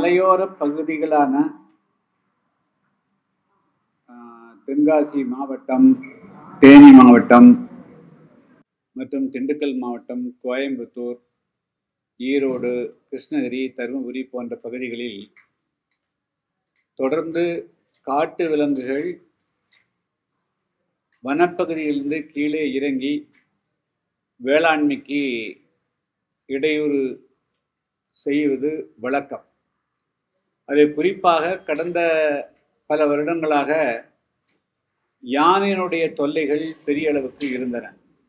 மலையோர பகுதிகளான ஆஹ், தென்காசி மாவட்டம் தேனி மாவட்டம் மற்றும் திண்டுக்கல் மாவட்டம் கோயம்புத்தூர் ஈரோடு கிருஷ்ணகிரி தருமபுரி போன்ற பகுதிகளில் தொடர்ந்து காட்டு விலங்குகள் வனப்பகுதியிலிருந்து கீழே இறங்கி வேளாண்மைக்கு இடையூறு செய்வது வழக்கம் அதில் குறிப்பாக கடந்த பல வருடங்களாக யானையினுடைய தொல்லைகள் பெரிய அளவுக்கு இருந்தன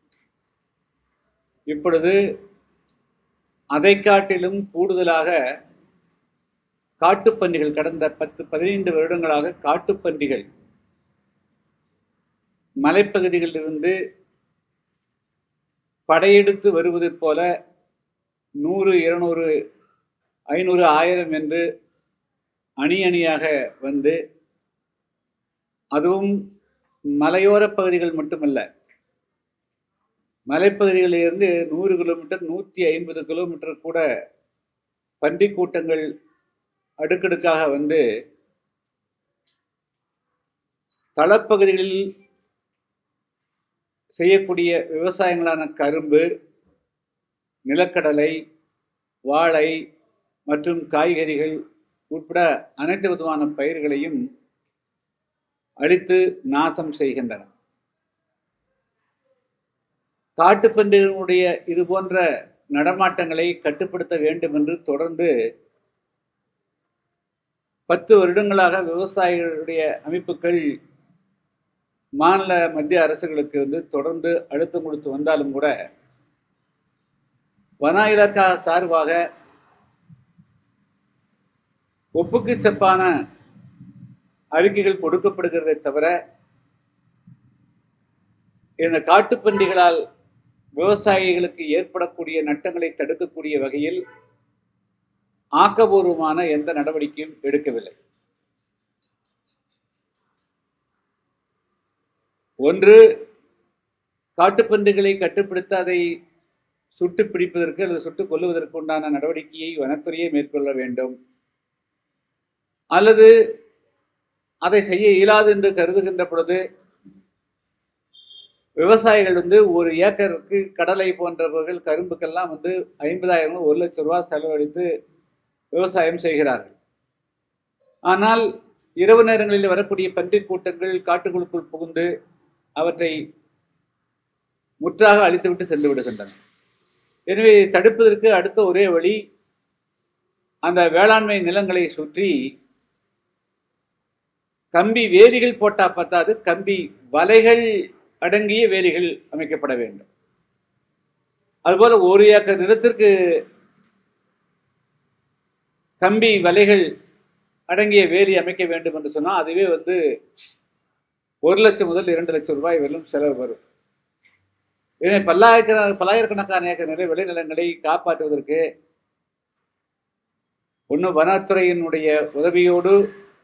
இப்பொழுது அதை காட்டிலும் கூடுதலாக காட்டுப்பன்றிகள் கடந்த பத்து பதினைந்து வருடங்களாக காட்டுப்பன்றிகள் மலைப்பகுதிகளிலிருந்து படையெடுத்து வருவதைப் போல நூறு இருநூறு ஐநூறு ஆயிரம் என்று அணி அணியாக வந்து அதுவும் மலையோர பகுதிகள் மட்டுமல்ல மலைப்பகுதிகளிலிருந்து நூறு கிலோமீட்டர் நூற்றி ஐம்பது கிலோமீட்டர் கூட பன்றி கூட்டங்கள் அடுக்கடுக்காக வந்து தளப்பகுதிகளில் செய்யக்கூடிய விவசாயங்களான கரும்பு நிலக்கடலை வாழை மற்றும் காய்கறிகள் உட்பட அனைத்து விதமான பயிர்களையும் அழித்து நாசம் செய்கின்றன காட்டுப்பன்றிகளுடைய இது போன்ற நடமாட்டங்களை கட்டுப்படுத்த வேண்டும் என்று தொடர்ந்து பத்து வருடங்களாக விவசாயிகளுடைய அமைப்புகள் மாநில மத்திய அரசுகளுக்கு வந்து தொடர்ந்து அழுத்தம் கொடுத்து வந்தாலும் கூட வன இலாக்கா சார்பாக ஒப்புக்கு செப்பான அறிக்கைகள் கொடுக்கப்படுகிறதை தவிர இந்த காட்டுப்பன்றிகளால் விவசாயிகளுக்கு ஏற்படக்கூடிய நட்டங்களை தடுக்கக்கூடிய வகையில் ஆக்கபூர்வமான எந்த நடவடிக்கையும் எடுக்கவில்லை ஒன்று காட்டுப்பன்றிகளை கட்டுப்படுத்த அதை சுட்டு பிடிப்பதற்கு அல்லது சுட்டுக் கொல்லுவதற்கு உண்டான நடவடிக்கையை வனத்துறையே மேற்கொள்ள வேண்டும் அல்லது அதை செய்ய இயலாது என்று கருதுகின்ற பொழுது விவசாயிகள் வந்து ஒரு ஏக்கருக்கு கடலை போன்றவர்கள் கரும்புக்கெல்லாம் வந்து ஐம்பதாயிரம் ஒரு லட்சம் ரூபாய் செலவழித்து விவசாயம் செய்கிறார்கள் ஆனால் இரவு நேரங்களில் வரக்கூடிய பன்றிக் கூட்டங்கள் காட்டுக்குழுக்குள் புகுந்து அவற்றை முற்றாக அழித்துவிட்டு சென்று விடுகின்றன எனவே தடுப்பதற்கு அடுத்த ஒரே வழி அந்த வேளாண்மை நிலங்களை சுற்றி கம்பி வேலிகள் போட்டா பத்தாது கம்பி வலைகள் அடங்கிய வேலிகள் அமைக்கப்பட வேண்டும் அதுபோல ஒரு ஏக்கர் நிலத்திற்கு கம்பி வலைகள் அடங்கிய வேலி அமைக்க வேண்டும் என்று சொன்னால் அதுவே வந்து ஒரு லட்சம் முதல் இரண்டு லட்சம் ரூபாய் வரையிலும் செலவு வரும் இதனை பல்லாயிரக்கண பல்லாயிரக்கணக்கான ஏக்கர் நிலை விளைநிலங்களை காப்பாற்றுவதற்கு ஒன்று வனத்துறையினுடைய உதவியோடு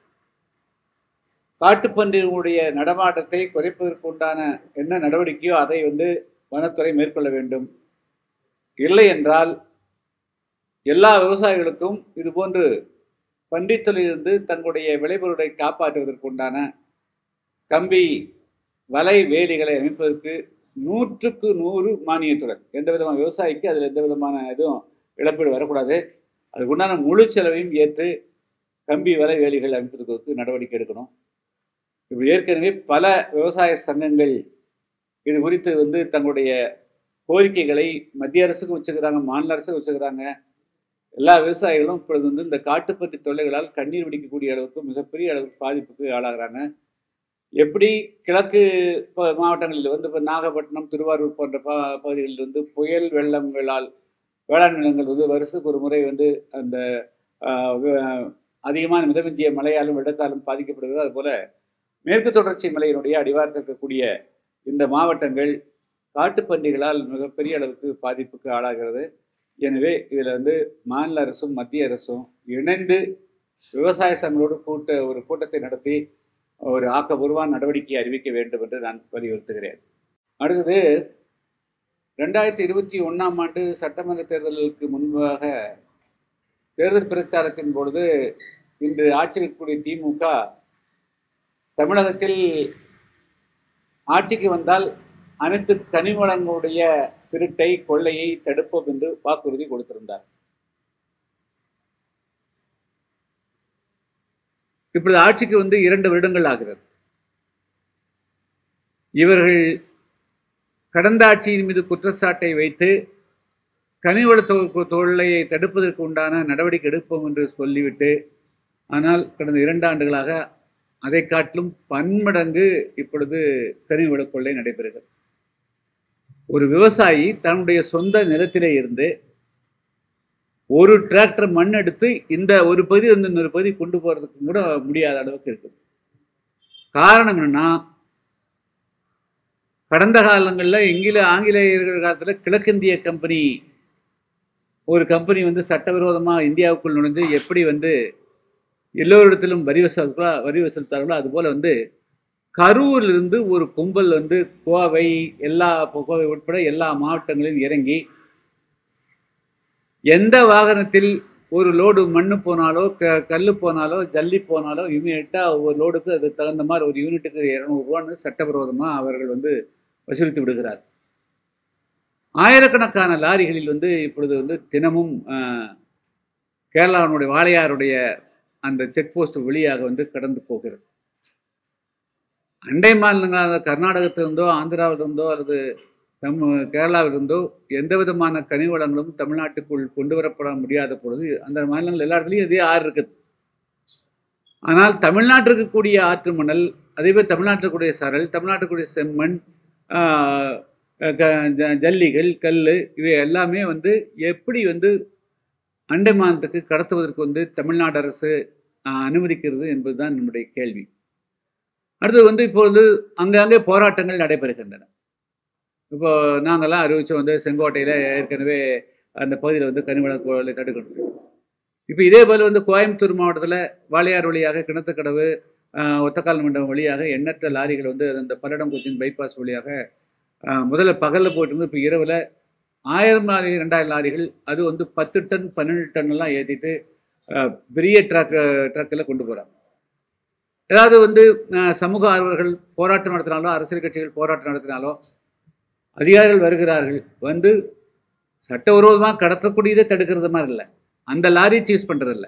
காட்டுப்பன்றியினுடைய நடமாட்டத்தை குறைப்பதற்கு உண்டான என்ன நடவடிக்கையோ அதை வந்து வனத்துறை மேற்கொள்ள வேண்டும் இல்லை என்றால் எல்லா விவசாயிகளுக்கும் இதுபோன்று பன்றித்தொழிலிருந்து தங்களுடைய விளைபொருளை காப்பாற்றுவதற்கு உண்டான கம்பி வலை வேலிகளை அமைப்பதற்கு நூற்றுக்கு நூறு மானியத்துடன் எந்த விதமான விவசாயிக்கு அதில் எந்த விதமான இதுவும் இழப்பீடு வரக்கூடாது அதுக்கு உண்டான முழு செலவையும் ஏற்று கம்பி வலை வேலிகள் அமைப்பதற்கு நடவடிக்கை எடுக்கணும் இப்படி ஏற்கனவே பல விவசாய சங்கங்கள் இது குறித்து வந்து தங்களுடைய கோரிக்கைகளை மத்திய அரசுக்கும் வச்சுக்கிறாங்க மாநில அரசுக்கும் வச்சுக்கிறாங்க எல்லா விவசாயிகளும் இப்பொழுது வந்து இந்த காட்டுப்பன்றி தொல்லைகளால் கண்ணீர் வெடிக்கக்கூடிய அளவுக்கு மிகப்பெரிய அளவுக்கு பாதிப்புக்கு ஆளாகிறாங்க எப்படி கிழக்கு ப- மாவட்டங்களில் வந்து இப்போ நாகப்பட்டினம் திருவாரூர் போன்ற ப பகுதிகளில் வந்து புயல் வெள்ளங்களால் வேளாண் நிலங்கள் வந்து வருஷத்துக்கு ஒரு முறை வந்து அந்த ஆஹ், வ- அதிகமான மிதமிஞ்சிய மழையாலும் வெள்ளத்தாலும் பாதிக்கப்படுகிறது அதுபோல மேற்கு தொடர்ச்சி மலையினுடைய அடிவாரத்தில் இருக்கக்கூடிய இந்த மாவட்டங்கள் காட்டுப்பன்றிகளால் மிகப்பெரிய அளவுக்கு பாதிப்புக்கு ஆளாகிறது எனவே இதில் வந்து மாநில அரசும் மத்திய அரசும் இணைந்து விவசாய சங்களோடு கூட்ட ஒரு கூட்டத்தை நடத்தி ஒரு ஆக்கபூர்வமான நடவடிக்கை அறிவிக்க வேண்டும் என்று நான் வலியுறுத்துகிறேன் அடுத்தது ரெண்டாயிரத்தி இருபத்தி ஒன்றாம் ஆண்டு சட்டமன்ற தேர்தலுக்கு முன்பாக தேர்தல் பிரச்சாரத்தின் பொழுது இன்று ஆட்சியில் இருக்கக்கூடிய திமுக தமிழகத்தில் ஆட்சிக்கு வந்தால் அனைத்து கனிவளங்களுடைய திருட்டை கொள்ளையை தடுப்போம் என்று வாக்குறுதி கொடுத்திருந்தார் இப்பொழுது ஆட்சிக்கு வந்து இரண்டு வருடங்கள் ஆகிறது இவர்கள் கடந்த ஆட்சியின் மீது குற்றச்சாட்டை வைத்து கனிவள தொ- தொல்லையை தடுப்பதற்கு உண்டான நடவடிக்கை எடுப்போம் என்று சொல்லிவிட்டு ஆனால் கடந்த இரண்டு ஆண்டுகளாக அதை காட்டிலும் பன்மடங்கு இப்பொழுது கனிவள கொள்ளை நடைபெறுகிறது ஒரு விவசாயி தன்னுடைய சொந்த நிலத்திலே இருந்து ஒரு டிராக்டர் மண் எடுத்து இந்த ஒரு பகுதி வந்து இன்னொரு பகுதி கொண்டு போறதுக்கு கூட முடியாத அளவுக்கு இருக்குது காரணம் என்னன்னா கடந்த காலங்களில் இங்கில ஆங்கிலேயர்கள் காலத்தில் கிழக்கிந்திய கம்பெனி ஒரு கம்பெனி வந்து சட்டவிரோதமாக இந்தியாவுக்குள் நுழைஞ்சு எப்படி வந்து எல்லோரிடத்திலும் வரி வசூலா வரி வசூலித்தார்களோ அதுபோல் வந்து கரூரிலிருந்து ஒரு கும்பல் வந்து கோவை எல்லா கோவை உட்பட எல்லா மாவட்டங்களிலும் இறங்கி எந்த வாகனத்தில் ஒரு லோடு மண்ணு போனாலோ க கல் போனாலோ ஜல்லி போனாலோ இமீடியட்டாக ஒவ்வொரு லோடுக்கு அதுக்கு தகுந்த மாதிரி ஒரு யூனிட்டுக்கு இரநூறுவான்னு சட்டவிரோதமாக அவர்கள் வந்து வசூலித்து விடுகிறார் ஆயிரக்கணக்கான லாரிகளில் வந்து இப்பொழுது வந்து தினமும் ஆஹ், கேரளாவினுடைய வாளையாருடைய அந்த செக் போஸ்ட் வழியாக வந்து கடந்து போகிறது அண்டை மாநிலங்களான கர்நாடகத்திலிருந்தோ ஆந்திராவிலிருந்தோ அல்லது நம் கேரளாவிலிருந்தோ எந்த விதமான கனிவளங்களும் தமிழ்நாட்டுக்குள் கொண்டு வரப்பட முடியாத பொழுது அந்த மாநிலங்கள் எல்லா இடத்துலையும் இதே ஆறு இருக்குது ஆனால் தமிழ்நாட்டிற்கு கூடிய ஆற்று மணல் அதேபோல் தமிழ்நாட்டில் கூடிய சரல் தமிழ்நாட்டுக்குரிய செம்மண் ஆஹ், க- ஜ- ஜல்லிகள் கல் இவை எல்லாமே வந்து எப்படி வந்து அண்டை மாநிலத்துக்கு கடத்துவதற்கு வந்து தமிழ்நாடு அரசு ஆஹ், அனுமதிக்கிறது என்பதுதான் நம்முடைய கேள்வி அடுத்தது வந்து இப்பொழுது அங்கங்கே போராட்டங்கள் நடைபெறுகின்றன இப்போ நாங்கள்லாம் அறிவிச்சோம் வந்து செங்கோட்டையில் ஏற்கனவே அந்த பகுதியில் வந்து கனிவள கொள்ளை தடுக்கணும் இப்போ இதே போல் வந்து கோயம்புத்தூர் மாவட்டத்தில் வாளையார் வழியாக கிணத்துக்கடவு ஆஹ், ஒத்தக்கால் மண்டபம் வழியாக எண்ணற்ற லாரிகள் வந்து அந்த பல்லடம் கொச்சின் பைபாஸ் வழியாக ஆஹ், முதல்ல பகலில் போயிட்டு இருந்து இப்போ இரவில் ஆயிரம் லாரி ரெண்டாயிரம் லாரிகள் அது வந்து பத்து டன் பன்னெண்டு டன் எல்லாம் ஏற்றிட்டு ஆஹ், பெரிய ட்ரக் ட்ரக்கில் கொண்டு போகிறாங்க ஏதாவது வந்து ஆஹ், சமூக ஆர்வலர்கள் போராட்டம் நடத்தினாலோ அரசியல் கட்சிகள் போராட்டம் நடத்தினாலோ அதிகாரிகள் வருகிறார்கள் வந்து சட்டவிரோதமாக கடத்தக்கூடியதை தடுக்கிறது மாதிரி இல்லை அந்த லாரி சீஸ் பண்ணுறதில்ல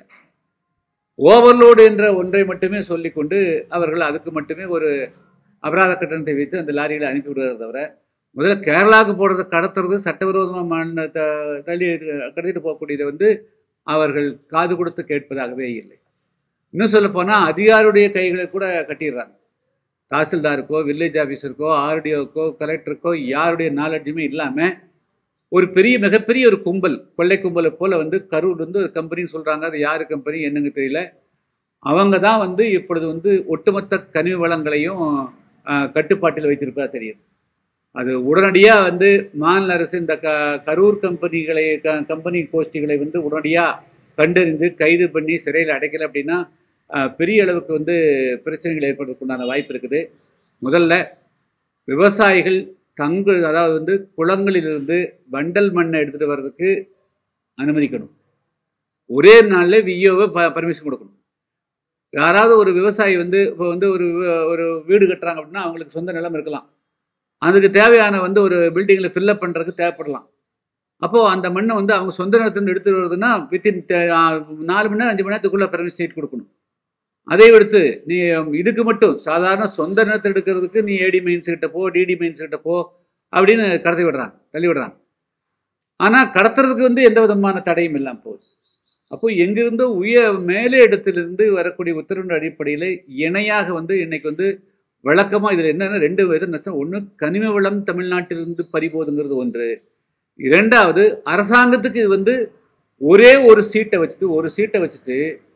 ஓவர்லோடு என்ற ஒன்றை மட்டுமே சொல்லிக்கொண்டு அவர்கள் அதுக்கு மட்டுமே ஒரு அபராத கட்டணத்தை வைத்து அந்த லாரிகளை அனுப்பி விடுறதை தவிர முதல்ல கேரளாவுக்கு போடுறது கடத்துறது சட்டவிரோதமாக மண் த தள்ளி கடத்திட்டு போகக்கூடியதை வந்து அவர்கள் காது கொடுத்து கேட்பதாகவே இல்லை இன்னும் சொல்ல போனால் அதிகாரியுடைய கைகளை கூட கட்டிடுறாங்க தாசில்தாருக்கோ வில்லேஜ் ஆஃபீஸருக்கோ ஆர்டிஓக்கோ கலெக்டருக்கோ யாருடைய நாலெட்ஜுமே இல்லாமல் ஒரு பெரிய மிகப்பெரிய ஒரு கும்பல் கொள்ளை கும்பலை போல் வந்து கரூர் வந்து ஒரு கம்பெனின்னு சொல்கிறாங்க அது யார் கம்பெனி என்னங்க தெரியல அவங்க தான் வந்து இப்பொழுது வந்து ஒட்டுமொத்த கனிம வளங்களையும் ஆஹ், கட்டுப்பாட்டில் வைத்திருப்பதா தெரியுது அது உடனடியாக வந்து மாநில அரசு இந்த க கரூர் கம்பெனிகளை க கம்பெனி கோஷ்டிகளை வந்து உடனடியாக கண்டறிந்து கைது பண்ணி சிறையில் அடைக்கல அப்படின்னா ஆஹ், பெரிய அளவுக்கு வந்து பிரச்சனைகள் ஏற்படுறதுக்குண்டான வாய்ப்பு இருக்குது முதல்ல விவசாயிகள் தங்கு அதாவது வந்து குளங்களிலிருந்து வண்டல் மண்ணை எடுத்துகிட்டு வர்றதுக்கு அனுமதிக்கணும் ஒரே நாளில் விஓவை ப பர்மிஷன் கொடுக்கணும் யாராவது ஒரு விவசாயி வந்து இப்போ வந்து ஒரு வி- ஒரு வீடு கட்டுறாங்க அப்படின்னா அவங்களுக்கு சொந்த நிலம் இருக்கலாம் அதுக்கு தேவையான வந்து ஒரு பில்டிங்கில் ஃபில்லப் பண்ணுறதுக்கு தேவைப்படலாம் அப்போது அந்த மண்ணை வந்து அவங்க சொந்த நிலத்திலிருந்து எடுத்துட்டு வருதுன்னா வித்தின் நாலு மணி நேரம் அஞ்சு மணி நேரத்துக்குள்ளே பர்மிஷன் கொடுக்கணும் அதை விடுத்து நீ இதுக்கு மட்டும் சாதாரண சொந்த நிலத்தை எடுக்கிறதுக்கு நீ ஏடி மைன்ஸ் கிட்ட போ டிடி மைன்ஸ் கிட்ட போ அப்படின்னு கடத்தி விடுறாங்க தள்ளி விடுறாங்க ஆனால் கடத்துறதுக்கு வந்து எந்த விதமான தடையும் இல்லாமல் போகுது அப்போ எங்கிருந்தோ உய மேலே இடத்திலிருந்து வரக்கூடிய உத்தரவின் அடிப்படையில் இணையாக வந்து இன்னைக்கு வந்து வழக்கமாக இதில் என்னென்ன ரெண்டு விதம் நஷ்டம் ஒன்று கனிம வளம் தமிழ்நாட்டிலிருந்து பறிபோதுங்கிறது ஒன்று இரண்டாவது அரசாங்கத்துக்கு இது வந்து ஒரே ஒரு சீட்டை வச்சுட்டு ஒரு சீட்டை வச்சுட்டு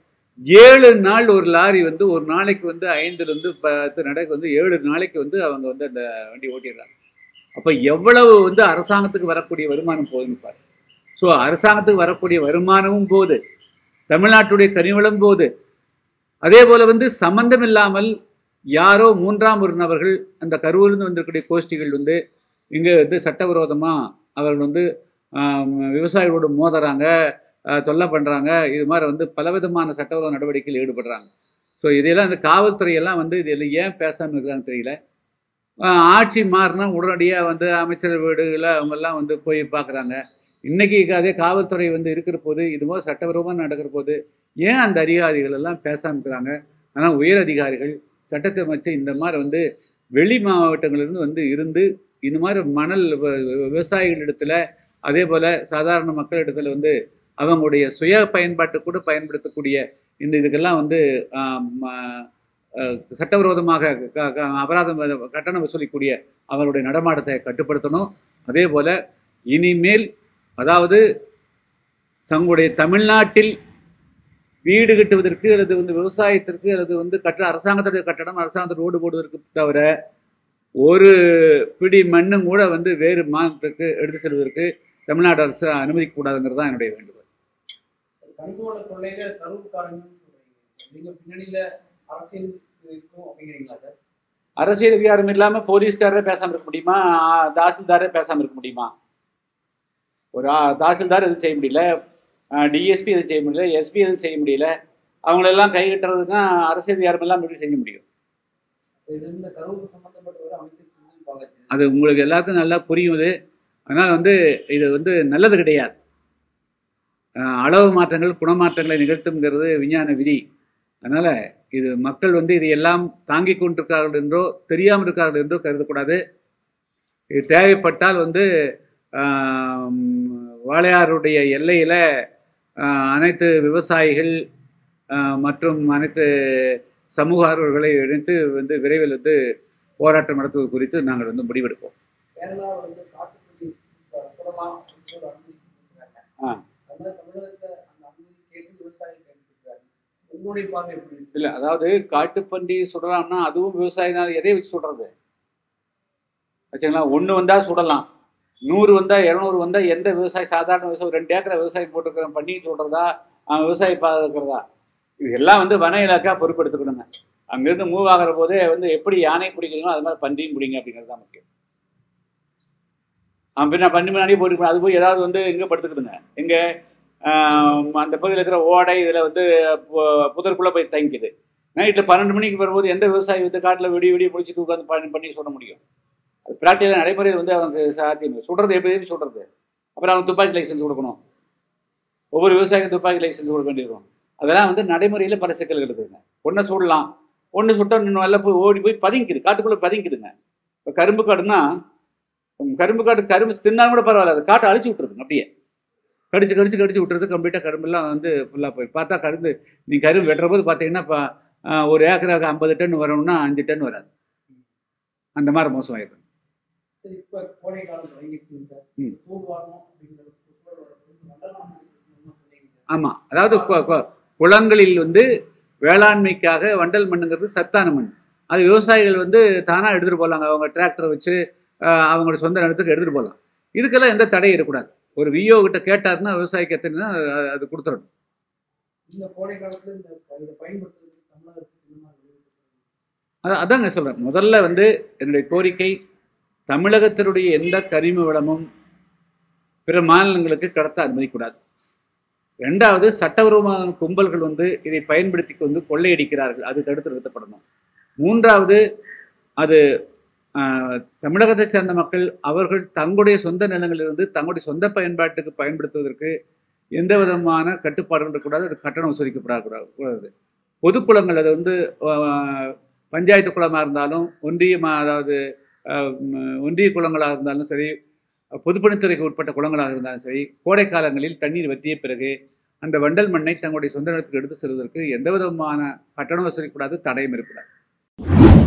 ஏழு நாள் ஒரு லாரி வந்து ஒரு நாளைக்கு வந்து ஐந்துலேருந்து பத்து நடைக்கு வந்து ஏழு நாளைக்கு வந்து அவங்க வந்து அந்த வண்டி ஓட்டிடுறாங்க அப்போ எவ்வளவு வந்து அரசாங்கத்துக்கு வரக்கூடிய வருமானம் போகுதுன்னு பாரு ஸோ அரசாங்கத்துக்கு வரக்கூடிய வருமானமும் போகுது தமிழ்நாட்டுடைய கனிவளம் போகுது அதே போல் வந்து சம்பந்தம் இல்லாமல் யாரோ மூன்றாம் ஒரு நபர்கள் அந்த கரூர்லேருந்து வந்திருக்கக்கூடிய கோஷ்டிகள் வந்து இங்கே வந்து சட்டவிரோதமாக அவர்கள் வந்து ஆம், விவசாயிகளோடு மோதுறாங்க அஹ், தொல்லை பண்ணுறாங்க இது மாதிரி வந்து பலவிதமான சட்டவிரோத நடவடிக்கையில் ஈடுபடுறாங்க ஸோ இதெல்லாம் இந்த காவல்துறை எல்லாம் வந்து இதில் ஏன் பேசாமல் இருக்கிறான்னு தெரியல அஹ், ஆட்சி மாறினா உடனடியாக வந்து அமைச்சர் வீடுகளில் அவங்கெல்லாம் வந்து போய் பார்க்குறாங்க இன்னைக்கு அதே காவல்துறை வந்து இருக்கிற போது இது மாதிரி சட்டவிரோதமாக நடக்கிற போது ஏன் அந்த அதிகாரிகள் எல்லாம் பேசாமல் இருக்கிறாங்க ஆனால் உயர் அதிகாரிகள் சட்டத்தை வச்சு இந்த மாதிரி வந்து வெளி மாவட்டங்களிலிருந்து வந்து இருந்து இந்த மாதிரி மணல் வ- வ- விவசாயிகளிடத்துல அதே போல் சாதாரண மக்களிடத்துல வந்து அவங்களுடைய சுய பயன்பாட்டு கூட பயன்படுத்தக்கூடிய இந்த இதுக்கெல்லாம் வந்து ஆம், ஆ, அஹ், சட்டவிரோதமாக க- க- அபராதம் வ- கட்டணம் வசூலிக்கக்கூடிய அவருடைய நடமாட்டத்தை கட்டுப்படுத்தணும் அதே போல் இனிமேல் அதாவது தங்களுடைய தமிழ்நாட்டில் வீடு கட்டுவதற்கு அல்லது வந்து விவசாயத்திற்கு அல்லது வந்து கட்ட அரசாங்கத்துடைய கட்டடம் அரசாங்கத்தை ரோடு போடுவதற்கு தவிர ஒரு பிடி மண்ணும் கூட வந்து வேறு மாநிலத்துக்கு எடுத்து செல்வதற்கு தமிழ்நாடு அரசு அனுமதிக்க கூடாதுங்கிறது தான் என்னுடைய வேண்டுகோள் கண்கோல கொள்ளையில கருவுக்காரங்கன்னு சொல்றீங்க நீங்க பின்னணியில அரசியல் இருக்கும் அப்படிங்கிறீங்களா சார் அரசியல் அதிகாரம் இல்லாமல் போலீஸ்காரரே பேசாமல் இருக்க முடியுமா ஆ, தாசில்தாரே பேசாமல் இருக்க முடியுமா ஒரு ஆ, தாசில்தார் எதுவும் செய்ய முடியல டிஎஸ்பி எதுவும் செய்ய முடியல எஸ்பி எதுவும் செய்ய முடியல அவங்களெல்லாம் கை கட்டுறதுன்னா அரசியல் அதிகாரம் எல்லாம் எப்படி செய்ய முடியும் இது இந்த கருவுக்கு சம்பந்தப்பட்ட ஒரு அமைச்சர் செஞ்சிருப்பாங்க அது உங்களுக்கு எல்லாருக்கும் நல்லா புரியும் அது அதனால் வந்து இது வந்து நல்லது கிடையாது அஹ் அளவு மாற்றங்கள் குணமாற்றங்களை நிகழ்த்துங்கிறது விஞ்ஞான விதி அதனால் இது மக்கள் வந்து இது எல்லாம் தாங்கிக் கொண்டிருக்கார்கள் என்றோ தெரியாமல் இருக்கார்கள் என்றோ கருதக்கூடாது இது தேவைப்பட்டால் வந்து ஆம், வாளையாருடைய எல்லையில் அனைத்து விவசாயிகள் ஆஹ், மற்றும் அனைத்து சமூக ஆர்வலர்களை இணைத்து வந்து விரைவில் வந்து போராட்டம் நடத்துவது குறித்து நாங்கள் வந்து முடிவெடுப்போம் கேரளா வந்து காட்டுப்பள்ளி சொல்லலாம் அப்படின்னு ஒரு அனுமதி கொடுக்குறாங்க ஆ. அதனால தமிழகத்தை அந்த அனுமதி கேட்டு விவசாயி கேட்டுருக்காரு உங்களுடைய பார்வை எப்படி இருக்கு? இல்லை அதாவது காட்டுப்பன்றி சுடலாம்னா அதுவும் விவசாயினால் எதை வச்சு சுடுறது வச்சுங்களா ஒன்று வந்தால் சுடலாம் நூறு வந்தால் இரநூறு வந்தால் எந்த விவசாயி சாதாரண விவசாயி ஒரு ரெண்டு ஏக்கரை விவசாயம் போட்டுருக்கிற பண்ணி சுடுறதா அவன் விவசாயி பாதுகாக்கிறதா இது எல்லாம் வந்து வன இலாக்கா பொறுப்பெடுத்துக்கணுங்க அங்கேருந்து மூவ் ஆகிற போதே வந்து எப்படி யானை பிடிக்கணுமோ அது மாதிரி பன்றியும் பிடிங்க அப்படிங்கிறது தான் முக்கியம் அவன் பின்ன பண்ணி முன்னாடியே போட்டு அது போய் ஏதாவது வந்து எங்கே படுத்துக்கிடுங்க எங்கே அந்த பகுதியில் இருக்கிற ஓடை இதில் வந்து பு- புதருக்குள்ளே போய் தங்கிக்குது நைட்டில் பன்னெண்டு மணிக்கு வரும்போது எந்த விவசாயி வந்து காட்டில் விடிய விடிய முடிச்சுட்டு உட்காந்து பண்ணி பண்ணி சொல்ல முடியும் அது பிராக்டிக்கலாக நடைமுறையில் வந்து அவங்க சாத்தியம் இல்லை. சுடுறது எப்படி எப்படி சுடுறது அப்புறம் அவங்க துப்பாக்கி லைசன்ஸ் கொடுக்கணும் ஒவ்வொரு விவசாயிக்கும் துப்பாக்கி லைசன்ஸ் கொடுக்க வேண்டியிருக்கும் அதெல்லாம் வந்து நடைமுறையில் பல சிக்கல்கள் இருக்குதுங்க ஒன்றை சுடலாம் ஒன்று சுட்டா இன்னும் நல்லா போய் ஓடி போய் பதுங்கிக்குது காட்டுக்குள்ளே பதுங்கிக்குதுங்க இப்போ கரும்பு காடுனா உம், கரும்பு காடு கரும்பு தின்னாலும் கூட பரவாயில்ல அது காட்டை அழிச்சு விட்டுருதுங்க அப்படியே கடிச்சு கடிச்சு கடிச்சு விட்டுறது கம்ப்ளீட்டாக கரும்பெல்லாம் வந்து ஃபுல்லாக போய் பார்த்தா கருந்து நீ கரும்பு வெட்டுற போது பார்த்தீங்கன்னா இப்போ ஆஹ், ஒரு ஏக்கருக்கு ஐம்பது டன் வரணும்னா அஞ்சு டன் வராது அந்த மாதிரி மோசமாயிடும் சரி இப்ப கோடை காலம் தொடங்கிடுச்சு சார் ம். தூர் வாரம் அப்படிங்கிற ஒரு சூழல் வரப்போது மண்டலம் சொன்னீங்க ஆமாம் அதாவது கு- கு- குளங்களில் வந்து வேளாண்மைக்காக வண்டல் மண்ணுங்கிறது சத்தான மண் அது விவசாயிகள் வந்து தானாக எடுத்துகிட்டு போகலாங்க அவங்க டிராக்டரை வச்சு ஆஹ், அவங்களோட சொந்த நிலத்துக்கு எடுத்துகிட்டு போகலாம் இதுக்கெல்லாம் எந்த தடையும் இருக்கக்கூடாது ஒரு விஓ கிட்ட கேட்டாருன்னா விவசாயிக்கு எத்தனைனா அது- அது கொடுத்துடணும் இந்த கோடை காலத்துல இந்த இதை பயன்படுத்துறதுக்கு தமிழக அரசு என்ன மாதிரி வழி வகுக்குது? அதான் அதாங்க சொல்கிறேன் முதல்ல வந்து என்னுடைய கோரிக்கை தமிழகத்தினுடைய எந்த கரிம வளமும் பிற மாநிலங்களுக்கு கடத்த அனுமதிக்கூடாது ரெண்டாவது சட்டவிரோதமான கும்பல்கள் வந்து இதை பயன்படுத்தி கொண்டு கொள்ளையடிக்கிறார்கள் அது தடுத்து நிறுத்தப்படணும் மூன்றாவது அது ஆஹ், தமிழகத்தை சேர்ந்த மக்கள் அவர்கள் தங்களுடைய சொந்த நிலங்களிலிருந்து தங்களுடைய சொந்த பயன்பாட்டுக்கு பயன்படுத்துவதற்கு எந்த விதமான கட்டுப்பாடுகள் இருக்கக்கூடாது அது கட்டணம் வசூலிக்கப்படக்கூடாது கூடாது பொதுக்குளங்கள் அது வந்து ஆஹ், பஞ்சாயத்து குளமாக இருந்தாலும் ஒன்றியமா அதாவது ஆஹ், ம், ஒன்றிய குளங்களாக இருந்தாலும் சரி பொதுப்பணித்துறைக்கு உட்பட்ட குளங்களாக இருந்தாலும் சரி கோடை காலங்களில் தண்ணீர் வற்றிய பிறகு அந்த வண்டல் மண்ணை தங்களுடைய சொந்த நிலத்துக்கு எடுத்து செல்வதற்கு எந்த விதமான கட்டணம் வசூலிக்கூடாது தடையும் இருக்கக்கூடாது